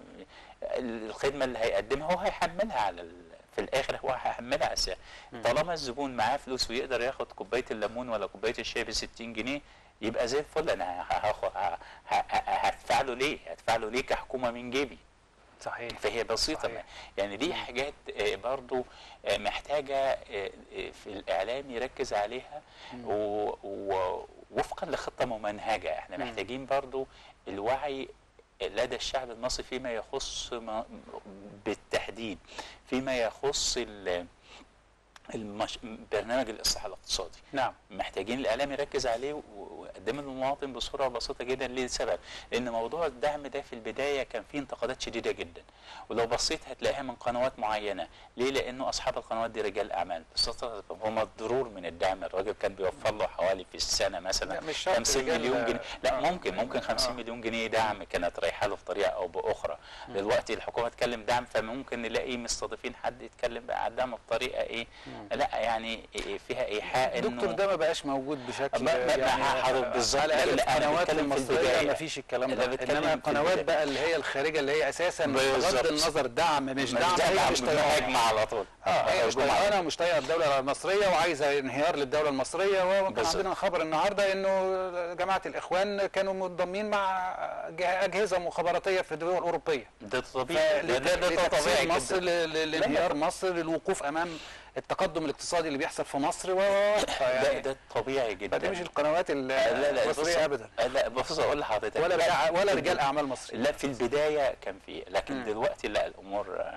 الخدمه اللي هيقدمها هو هيحملها على ال... في الاخر هو هيحملها على السعر طالما الزبون معاه فلوس ويقدر ياخد كوبايه الليمون ولا كوبايه الشاي ب 60 جنيه يبقى زي الفل انا ه- هاخد ه- ه- ه- هدفع له ليه؟ هدفع له ليه كحكومه من جيبي؟ صحيح فهي بسيطة صحيح. يعني دي حاجات آه، برضو آه، محتاجة آه، آه، في الإعلام يركز عليها و- و- وفقا لخطة ممنهجة احنا مم. محتاجين برضو الوعي لدى الشعب المصري فيما يخص ما- بالتحديد فيما يخص ال- المش... برنامج الإصلاح الاقتصادي نعم محتاجين الاعلام يركز عليه و- ويقدمه للمواطن بصوره بسيطه جدا ليه سبب لان موضوع الدعم ده في البدايه كان فيه انتقادات شديده جدا ولو بصيت هتلاقيها من قنوات معينه ليه لانه اصحاب القنوات دي رجال اعمال ببساطه هم الضرور من الدعم الراجل كان بيوفر له حوالي في السنه مثلا لا، مش شرط 50 رجال، مليون جنيه لا آه. ممكن ممكن 50 آه. مليون جنيه دعم كانت رايحه له بطريقه او باخرى دلوقتي الحكومه تكلم دعم فممكن نلاقي مستضيفين حد يتكلم بقى على الدعم بطريقه ايه لا يعني إيه فيها ايحاء انه الدكتور ده ما بقاش موجود بشكل ما- ما- ما حضرتك بالظبط. على الاقل لا، أنا القنوات بتكلم في المصريه البداية. ما فيش الكلام أنا ده بتكلم انما في القنوات البداية. بقى اللي هي الخارجه اللي هي اساسا بالظبط. بغض النظر دعم مش مش دعم هي مش طيرانه هجمه على طول اه هي مش هجوم على طيرانه ومش طايقه الدوله المصريه وعايزه انهيار للدوله المصريه وكان بالظبط. عندنا خبر النهارده انه جماعه الاخوان كانوا منضمين مع جه- اجهزه مخابراتيه في الدول الاوروبيه ده طبيعي ده ده, ده لتكسير طبيعي مصر جدا ل- ل- لانهيار مصر للوقوف امام التقدم الاقتصادي اللي بيحصل في مصر و ده, يعني ده طبيعي جدا فدي مش القنوات ال- لا لا بص- المصريه ابدا لا بص اقول لحضرتك ولا لا، بتاع- ولا في رجال الب- اعمال مصري لا في البدايه كان في لكن مم. دلوقتي لا الامور آه،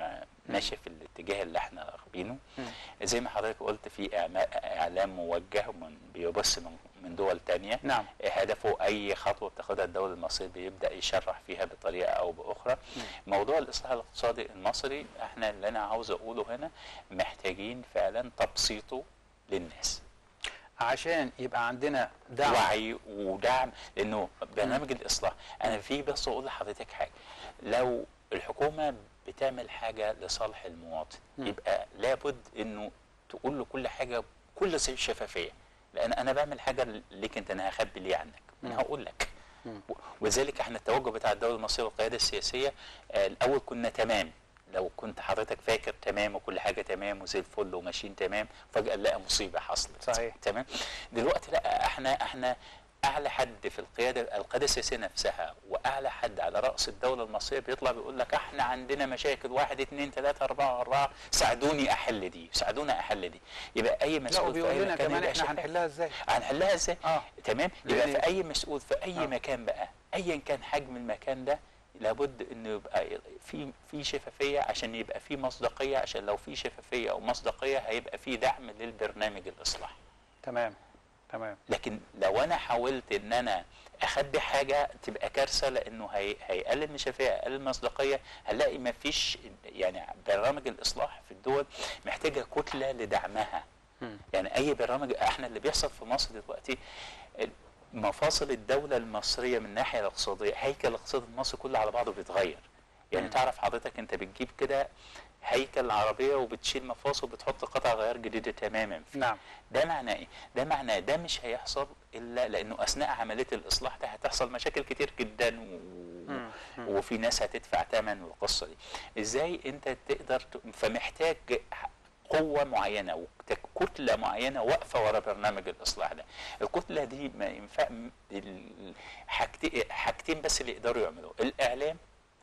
ماشيه في الاتجاه اللي احنا راغبينه مم. زي ما حضرتك قلت في إعما- اعلام موجه من بيبص من من دول تانية نعم هدفه اي خطوه بتاخدها الدوله المصريه بيبدا يشرح فيها بطريقه او باخرى موضوع الاصلاح الاقتصادي المصري احنا اللي انا عاوز اقوله هنا محتاجين فعلا تبسيطه للناس عشان يبقى عندنا دعم وعي ودعم لانه برنامج الاصلاح انا في بس اقول لحضرتك حاجه لو الحكومه بتعمل حاجه لصالح المواطن مم. يبقى لابد انه تقول له كل حاجه بكل شفافيه لان انا بعمل حاجه ليك انت انا هخبي ليه عنك مم. انا هقول لك مم. ولذلك احنا التوجه بتاع الدوله المصريه والقياده السياسيه آه، الاول كنا تمام لو كنت حضرتك فاكر تمام وكل حاجه تمام وزي الفل وماشيين تمام فجاه نلاقي مصيبه حصلت صحيح. تمام دلوقتي لا احنا احنا اعلى حد في القياده القياده السياسيه نفسها واعلى حد على راس الدوله المصريه بيطلع بيقول لك احنا عندنا مشاكل واحد اثنين ثلاثه اربعه اربعه ساعدوني احل دي ساعدونا احل دي يبقى اي لا مسؤول في وبيقول اي لنا مكان كمان يبقى احنا شفاف. هنحلها ازاي هنحلها ازاي؟ اه تمام يبقى لأن- في اي مسؤول في اي آه. مكان بقى ايا كان حجم المكان ده لابد انه يبقى في في شفافيه عشان يبقى في مصداقيه عشان لو في شفافيه او مصداقيه هيبقى في دعم للبرنامج الاصلاحي تمام تمام لكن لو انا حاولت ان انا اخبي حاجه تبقى كارثه لانه هي هيقلل من الشفافيه هيقلل المصداقيه هنلاقي ما فيش يعني برامج الاصلاح في الدول محتاجه كتله لدعمها مم. يعني اي برامج احنا اللي بيحصل في مصر دلوقتي مفاصل الدوله المصريه من الناحيه الاقتصاديه هيكل الاقتصاد المصري كله على بعضه بيتغير يعني مم. تعرف حضرتك انت بتجيب كده هيكل العربيه وبتشيل مفاصل وبتحط قطع غيار جديده تماما فيه. نعم ده معناه ايه؟ ده معناه ده مش هيحصل الا لانه اثناء عمليه الاصلاح ده هتحصل مشاكل كتير جدا و... مم. مم. وفي ناس هتدفع ثمن والقصه دي. ازاي انت تقدر ت... فمحتاج قوه معينه وكتله معينه واقفه ورا برنامج الاصلاح ده. الكتله دي ما ينفع ال- حاجتين حاجتين بس اللي يقدروا يعملوا الاعلام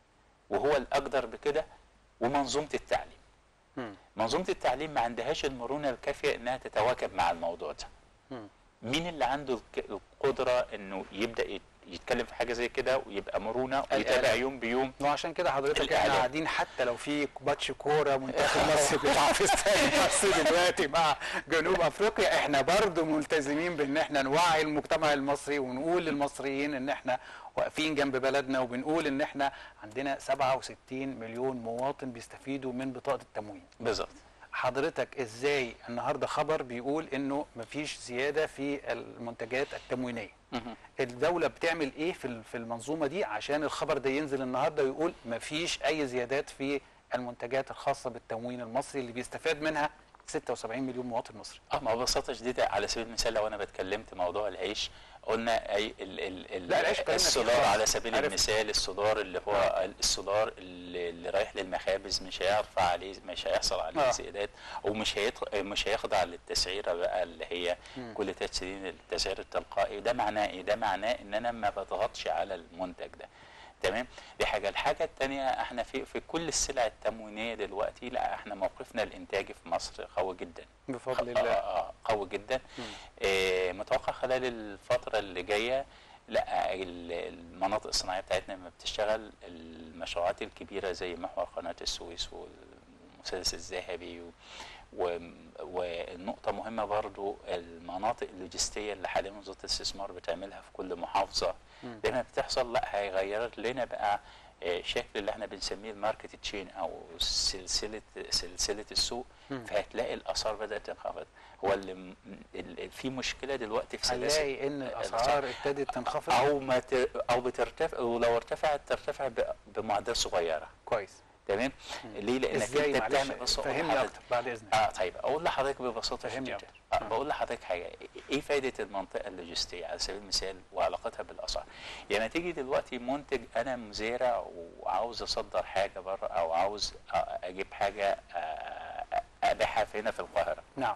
وهو الاقدر بكده ومنظومه التعليم. مم. منظومه التعليم ما عندهاش المرونه الكافيه انها تتواكب مع الموضوع ده. مم. مين اللي عنده الك- القدره انه يبدا يت- يتكلم في حاجه زي كده ويبقى مرونه ويتابع الإعلام. يوم بيوم وعشان كده حضرتك احنا الإعلام. قاعدين حتى لو في ماتش كوره منتخب مصر بيلعب في استاد مصر دلوقتي مع جنوب افريقيا احنا برضو ملتزمين بان احنا نوعي المجتمع المصري ونقول للمصريين ان احنا واقفين جنب بلدنا وبنقول ان احنا عندنا 67 مليون مواطن بيستفيدوا من بطاقه التموين بالظبط حضرتك ازاي النهارده خبر بيقول انه مفيش زياده في المنتجات التموينيه مهم. الدولة بتعمل ايه في ال- في المنظومة دي عشان الخبر ده ينزل النهارده ويقول مفيش اي زيادات في المنتجات الخاصة بالتموين المصري اللي بيستفاد منها 76 مليون مواطن مصري. اه ما هو ببساطه شديده على سبيل المثال لو انا بتكلمت موضوع العيش قلنا اي ال ال ال لا، العيش اتكلمنا فيه السولار خلاص. على سبيل عرفت. المثال السولار اللي هو السولار اللي, اللي رايح للمخابز مش هيرفع عليه مش هيحصل عليه آه. زيادات ومش هيط... مش هيخضع للتسعيره بقى اللي هي مم. كل ثلاث سنين التسعير التلقائي ده معناه ايه؟ ده معناه ان انا ما بضغطش على المنتج ده تمام دي حاجه الحاجه الثانيه احنا في في كل السلع التموينيه دلوقتي لا احنا موقفنا الانتاجي في مصر قوي جدا بفضل آه الله. آه قوي جدا مم. آه متوقع خلال الفتره اللي جايه لا ال- المناطق الصناعيه بتاعتنا لما بتشتغل المشروعات الكبيره زي محور قناه السويس والمثلث الذهبي و و- والنقطة مهمة برضو المناطق اللوجستية اللي حاليا وزارة الاستثمار بتعملها في كل محافظة مم. لما بتحصل لا هيغير لنا بقى آه، شكل اللي احنا بنسميه الماركت تشين او سلسله سلسله السوق مم. فهتلاقي الاسعار بدات تنخفض هو اللي م- ال- في مشكله دلوقتي في سلاسل هنلاقي ان الاسعار ابتدت تنخفض او ما ت- او بترتفع ولو ارتفعت ترتفع ب- بمعدل صغيره كويس. تمام ليه لانك ازاي انت معلش بتعمل بص أقول فهمني لحضرتك- اكتر بعد اذنك. اه طيب اقول لحضرتك ببساطه فهمني شديده أكتر. آه مم. بقول لحضرتك حاجه ايه فائده المنطقه اللوجستيه على سبيل المثال وعلاقتها بالاسعار يعني تيجي دلوقتي منتج انا مزارع وعاوز اصدر حاجه بره او عاوز آه، اجيب حاجه آه، ابيعها في هنا في القاهره نعم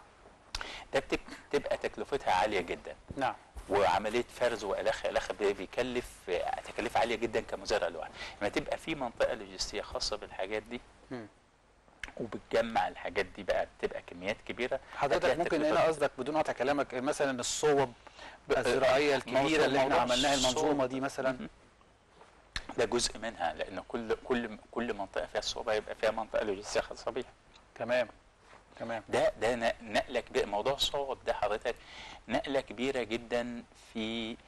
ده بتك- بتبقى تكلفتها عاليه جدا نعم وعمليه فرز والخ الخ بي- بيكلف آه، تكاليف عاليه جدا كمزارع لوحده لما تبقى في منطقه لوجستيه خاصه بالحاجات دي مم. وبتجمع الحاجات دي بقى بتبقى كميات كبيره حضرتك هتلاقي ممكن التكلفة هنا قصدك بدون قطع كلامك مثلا الصوب الزراعيه الكبيره موضوع- اللي احنا موضوع عملناها الصوب. المنظومه دي مثلا مهم. ده جزء منها لان كل كل كل منطقه فيها فيها الصعوبه يبقى فيها منطقه لوجستيه خاصه بيها تمام تمام ده ده ن- نقله كبيره موضوع الصوت ده حضرتك نقله كبيره جدا في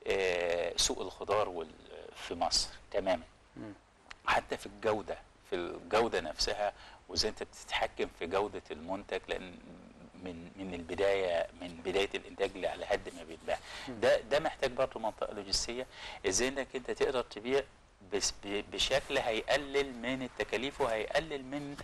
آه، سوق الخضار وال- في مصر تماما مم. حتى في الجوده في الجوده نفسها وازاي انت بتتحكم في جوده المنتج لان من من البدايه من بدايه الانتاج على حد ما بيتباع ده ده محتاج برضه منطقه لوجستيه ازاي انك انت تقدر تبيع بس ب- بشكل هيقلل من التكاليف وهيقلل من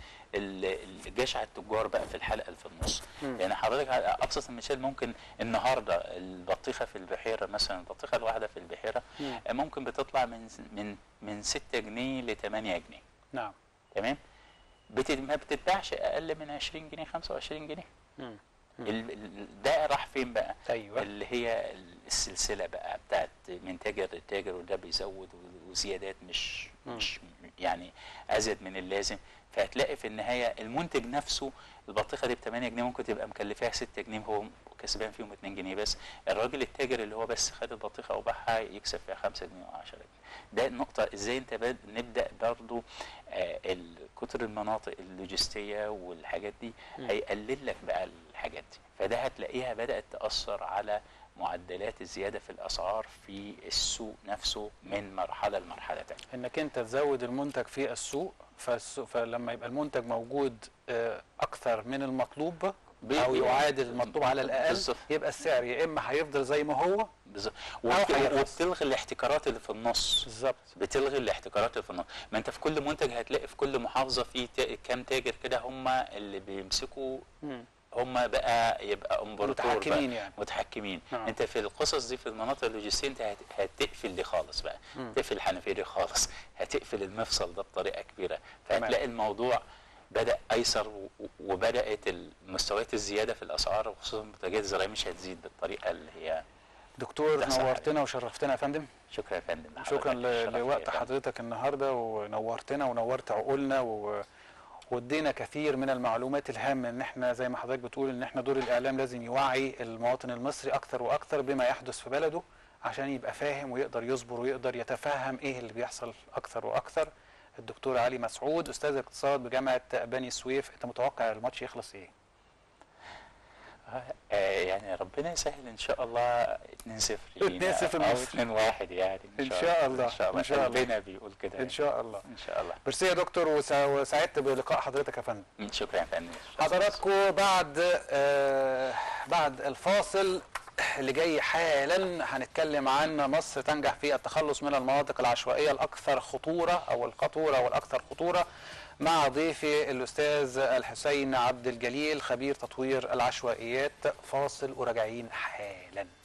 ال- الجشع التجار بقى في الحلقه اللي في النص مم. يعني حضرتك على ابسط المثال ممكن النهارده البطيخه في البحيره مثلا البطيخه الواحده في البحيره مم. ممكن بتطلع من من من 6 جنيه ل 8 جنيه نعم تمام بت- ما بتتباعش اقل من 20 جنيه 25 جنيه مم. مم. ال- ال- ده راح فين بقى ايوه اللي هي السلسله بقى بتاعت من تاجر لتاجر وده بيزود وزيادات مش مم. مش يعني ازيد من اللازم فهتلاقي في النهايه المنتج نفسه البطيخه دي ب 8 جنيه ممكن تبقى مكلفاها 6 جنيه هو كسبان فيهم 2 جنيه بس الراجل التاجر اللي هو بس خد البطيخه وباعها يكسب فيها 5 جنيه و10 جنيه ده النقطه ازاي انت بد- نبدا برضو آه ال- كتر المناطق اللوجستيه والحاجات دي مم. هيقلل لك بقى الحاجات دي فده هتلاقيها بدات تاثر على معدلات الزياده في الاسعار في السوق نفسه من مرحله لمرحله تانية انك انت تزود المنتج في السوق فالسوق فلما يبقى المنتج موجود آه، اكثر من المطلوب بي- او بي- يعادل المطلوب على الاقل بالظبط. يبقى السعر يا اما هيفضل زي ما هو بالظبط أو وبت- هيرخص. وبتلغي الاحتكارات اللي في النص بالظبط بتلغي الاحتكارات اللي في النص ما انت في كل منتج هتلاقي في كل محافظه في تا- كام تاجر كده هم اللي بيمسكوا مم. هم بقى يبقى امبراطور بقى متحكمين يعني متحكمين نعم. انت في القصص دي في المناطق اللوجستيه انت هت- هتقفل دي خالص بقى مم. تقفل الحنفيه دي خالص هتقفل المفصل ده بطريقه كبيره تمام. فهتلاقي الموضوع بدا ايسر و- و- وبدات مستويات الزياده في الاسعار وخصوصا المنتجات الزراعيه مش هتزيد بالطريقه اللي هي دكتور ده صح. نورتنا وشرفتنا يا فندم شكرا يا فندم شكرا ل- لحضرتك. شرف لوقت ليا يا فندم. حضرتك النهارده ونورتنا ونورت عقولنا و... وادينا كثير من المعلومات الهامه ان احنا زي ما حضرتك بتقول ان احنا دور الاعلام لازم يوعي المواطن المصري اكثر واكثر بما يحدث في بلده عشان يبقى فاهم ويقدر يصبر ويقدر يتفهم ايه اللي بيحصل اكثر واكثر الدكتور علي مسعود استاذ اقتصاد بجامعه بني سويف انت متوقع الماتش يخلص ايه آه يعني ربنا يسهل ان شاء الله 2-0 لينا 2-0 او مصر. 2-1 يعني إن شاء الله. ان شاء الله إن شاء الله. قلبنا بيقول كده ان شاء الله ان شاء الله ميرسي يا دكتور وسع- وسعدت بلقاء حضرتك يا فندم شكرا يا فندم حضراتكم بعد آه بعد الفاصل اللي جاي حالا هنتكلم عن مصر تنجح في التخلص من المناطق العشوائية الأكثر خطورة أو الخطورة والأكثر خطورة مع ضيفي الأستاذ الحسين عبد الجليل خبير تطوير العشوائيات فاصل وراجعين حالا